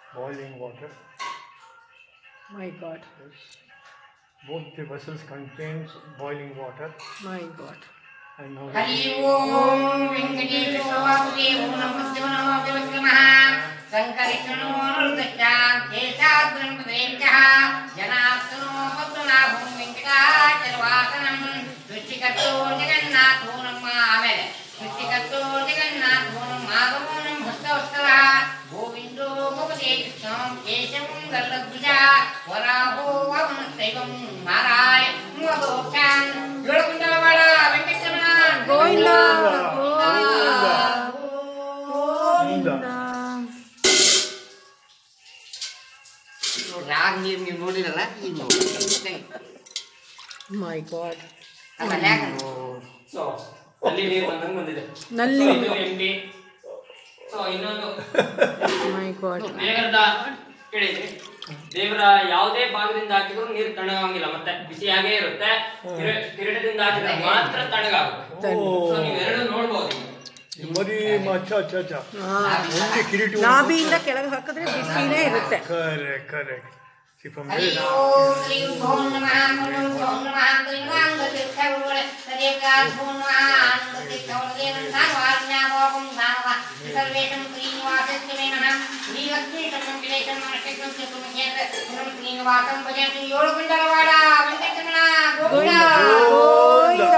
boiling water. My God Both the vessels contains boiling water my God and now Hari Om Venkateshwara Vasudeva नमः नमः देवस्मः शङ्करिष्णोरुदश्चा केशाग्रं प्रदेशः जनार्दनो पद्मनाभं वेङ्कटाचलवासनं सृष्टिकर्तो जगन्नाथो नमः आमेಲೆ सृष्टिकर्तो जगन्नाथो नमः माधवो नमः हस्तवस्तरः गोविन्दो भवते कृष्णं केशवं गल्लद्विजा वराहो वामनशैवं नाराय मदोक्षान् योळकुण्डलवाड ವೆಂಕಟರಮಣ ಗೋವಿಂದ Govinda. ರಾಗ್ ನೀರು ನೀವು ನೋಡಿರಲ್ಲ ಈಗ ನೋಡಿ ಮೈ ಗಾಡ್ ಆಮೇಲೆ ಯಾಕೆ ಸೊ ಅಲ್ಲಿ ನೀರು ಬಂದಂಗೆ ಬಂದಿದೆ ನಲ್ಲಿ So, ಇದು ಎಂಟಿ ಸೊ ಇನ್ನೊಂದು ಮೈ ಗಾಡ್ ದೇವರದ ಕೇಳಿದ್ರಿ ದೇವರ ಯಾವುದೇ ಭಾಗದಿಂದ ಹಾಕಿದ್ರು ನೀರು ತಣ್ಣಗಾಗಿಲ್ಲ ಮತ್ತೆ ಬಿಸಿಯಾಗೇ ಇರುತ್ತೆ ಕಿರೀ- ಕಿರೀಟದಿಂದ ಹಾಕಿದ್ರೆ ಮಾತ್ರ ತಣ್ಣಗಾಗುತ್ತೆ ಸೊ ನೀವೆರಡು ನೋಡ್ಬೋದು ಮರಿ ಅಚ್ಚ ಅಚ್ಚ ಅಚ್ಚ ಹಾ. ಒಂದೇ ಕಿರೀಟ ನಾಭಿಯಿಂದ ಕೆಳಗೆ ಹಾಕಿದ್ರೆ ಬಿಸಿನೇ ಇರುತ್ತೆ ಕರೆಕ್ಟ್ ಕರೆಕ್ಟ್ See from ಹರಿ there. ಓಂ ಕ್ಲೀಂ ಓಂ ನಮಃ ಓಂ ಓಂ ನಮಃ ಕ್ಲೀಂ ಆಂಗತಿರ್ಥಗುರುಗಳೇ ಸದೇವಕಾರ ಓಂ ನಮಃ ಆನಂದತಿರ್ಥವರದೇವಂ ಧಾರವಾರಣ್ಯಾಭೋಗಂ ಧಾರವ ಸರ್ವೇಷಂ ಶ್ರೀನಿವಾಸಸ್ಯ ನಮಃ ಶ್ರೀಲಕ್ಷ್ಮೀ ಸಂಕಟೇಶಂ ನಮಸ್ತೆಕಂ ಚತುರ್ಮುಖೇಂದ್ರ ಪುರಂ ಶ್ರೀನಿವಾಸಂ ಭಜಂತು ಏಳು ಕುಂಡಲವಾಡ Venkataramana Govinda Govinda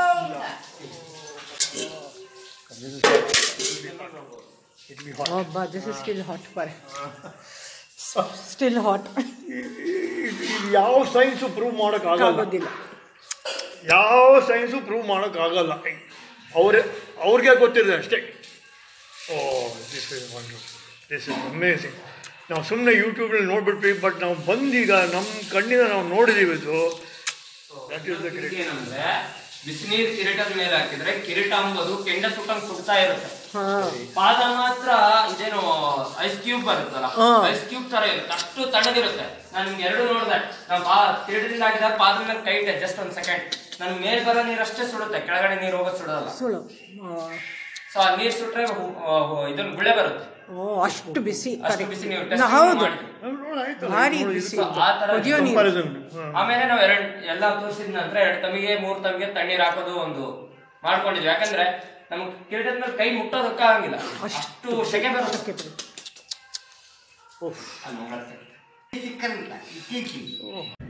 It will be hot. ಒಬ್ಬ ದಿಸ್ ಇಸ್ ಸ್ಟಿಲ್ ಹಾಟ್ ಪರ್ ಸ್ಟಿಲ್ ಹಾಟ್ ಇದು ಯಾವ ಸೈನ್ಸು ಪ್ರೂವ್ ಮಾಡೋಕ್ಕಾಗಲ್ಲ ಆಗೋದಿಲ್ಲ ಯಾವ ಸೈನ್ಸು ಪ್ರೂವ್ ಮಾಡೋಕ್ಕಾಗಲ್ಲ ಅವ್ರೆ ಅವ್ರಿಗೆ ಗೊತ್ತಿರುತ್ತೆ ಅಷ್ಟೇ oh this is wonder this is amazing ನಾವು ಸುಮ್ಮನೆ ಯೂಟ್ಯೂಬಲ್ಲಿ ನೋಡ್ಬಿಟ್ವಿ ಬಟ್ ನಾವು ಬಂದೀಗ ನಮ್ಮ ಕಣ್ಣಿನ ನಾವು ನೋಡಿದೀವಿ ಇದು ದಟ್ ಈಸ್ ದ ಗ್ರೇಟ್ ಏನಂದ್ರೆ ಬಿಸಿನೀರು ಕಿರೀಟದ ಮೇಲೆ ಹಾಕಿದ್ರೆ ಕಿರೀಟ ಅಂಬೋದು ಕೆಂಡ ಸುಟ್ಟಂಗ್ ಸುಡ್ತಾ ಇರುತ್ತೆ ಹಾ ಪಾದ ಮಾತ್ರ ಇದೇನು ಐಸ್ ಕ್ಯೂಬ್ ಬರುತ್ತಲ್ಲ ಹಾ. ಐಸ್ ಕ್ಯೂಬ್ ತರ ಇರುತ್ತೆ ಅಷ್ಟು ತಣ್ಣಗಿರುತ್ತೆ ನಾನು ನಿಮ್ಗೆ ಎರಡು ನೋಡಿದೆ ನಾನು ಪಾ ಕಿರೀಟದಿಂದ ಹಾಕಿದಾಗ ಪಾದದ ಮೇಲೆ ಕೈ ಇಟ್ಟೆ ಜಸ್ಟ್ ಒಂದ್ ಸೆಕೆಂಡ್ ನನ್ ಮೇಲ್ ಬರೋ ನೀರು ಅಷ್ಟೇ ಸುಡುತ್ತೆ ಕೆಳಗಡೆ ನೀರು ಹೋಗೋದು ಸುಡೋಲ್ಲ ಸುಳು ಸೊ ಆ ನೀರ್ ಸುಟ್ರೆ ಹು- ಆ, ಹು- ಇದೊಂದು ಗುಳೆ ಬರುತ್ತೆ ಓ ಅಷ್ಟು ಬಿಸಿ ಅಷ್ಟು ಬಿಸಿ ನೀವು ನಾ- testing ಹೌದು ಮಾಡಿ. ಭಾರಿ ಬಿಸಿ ಸೊ ಆ ತರ ಕುದಿಯೋ ನೀರು ಕಂಪಾರಿಸನ್ ಆಮೇಲೆ ನಾವು ಎರಡ್ ಎಲ್ಲ ತೋರಿಸಿದ ನಂತರ ಎರಡು ತಮಿಗೆ ಮೂರ್ ತಮಿಗೆ ತಣ್ಣೀರ್ ಹಾಕೋದು ಒಂದು ಮಾಡ್ಕೊಂಡಿದ್ವಿ ಯಾಕಂದ್ರೆ ನಮ್ಗೆ ಕಿರೀಟದ ಮೇಲೆ ಕೈ ಮುಟ್ಟೋದಕ್ಕಾಗಂಗಿಲ್ಲ ಅಷ್ಟು ಸೆಕೆ ಬರುತ್ತೆ ಬಿಡು. ಅಲ್ಲಿ ನೋಡತ್ತೆ. ಸಿಕ್ಕಂಗಿಲ್ಲ ಇತ್ತೀಚೆಗೆ